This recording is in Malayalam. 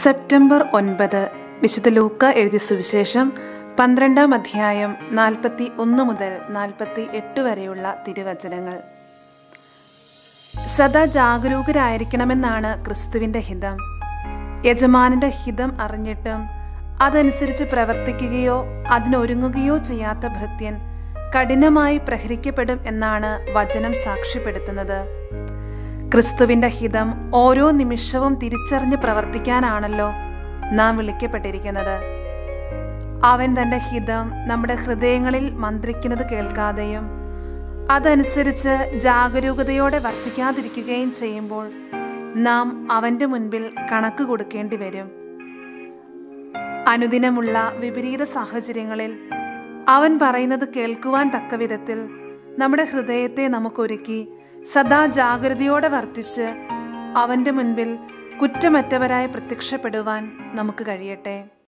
സെപ്റ്റംബർ ഒൻപത് വിശുദ്ധ ലൂക്ക എഴുതിയ സുവിശേഷം പന്ത്രണ്ടാം അധ്യായം നാൽപ്പത്തി ഒന്ന് മുതൽ നാൽപ്പത്തി എട്ട് വരെയുള്ള തിരുവചനങ്ങൾ സദാ ജാഗരൂകരായിരിക്കണമെന്നാണ് ക്രിസ്തുവിന്റെ ഹിതം യജമാനന്റെ ഹിതം അറിഞ്ഞിട്ടും അതനുസരിച്ച് പ്രവർത്തിക്കുകയോ അതിനൊരുങ്ങുകയോ ചെയ്യാത്ത ഭൃത്യൻ കഠിനമായി പ്രഹരിക്കപ്പെടും എന്നാണ് വചനം സാക്ഷ്യപ്പെടുത്തുന്നത് ക്രിസ്തുവിന്റെ ഹിതം ഓരോ നിമിഷവും തിരിച്ചറിഞ്ഞ് പ്രവർത്തിക്കാനാണല്ലോ നാം വിളിക്കപ്പെട്ടിരിക്കുന്നത് അവൻ തന്റെ ഹിതം നമ്മുടെ ഹൃദയങ്ങളിൽ മന്ത്രിക്കുന്നത് കേൾക്കാതെയും അതനുസരിച്ച് ജാഗരൂകതയോടെ വർത്തിക്കാതിരിക്കുകയും ചെയ്യുമ്പോൾ നാം അവന്റെ മുൻപിൽ കണക്ക് കൊടുക്കേണ്ടി വരും അനുദിനമുള്ള വിപരീത സാഹചര്യങ്ങളിൽ അവൻ പറയുന്നത് കേൾക്കുവാൻ തക്ക വിധത്തിൽ നമ്മുടെ ഹൃദയത്തെ നമുക്കൊരുക്കി സദാ ജാഗ്രതയോടെ വർത്തിച്ച് അവന്റെ മുൻപിൽ കുറ്റമറ്റവരായി പ്രത്യക്ഷപ്പെടുവാൻ നമുക്ക് കഴിയട്ടെ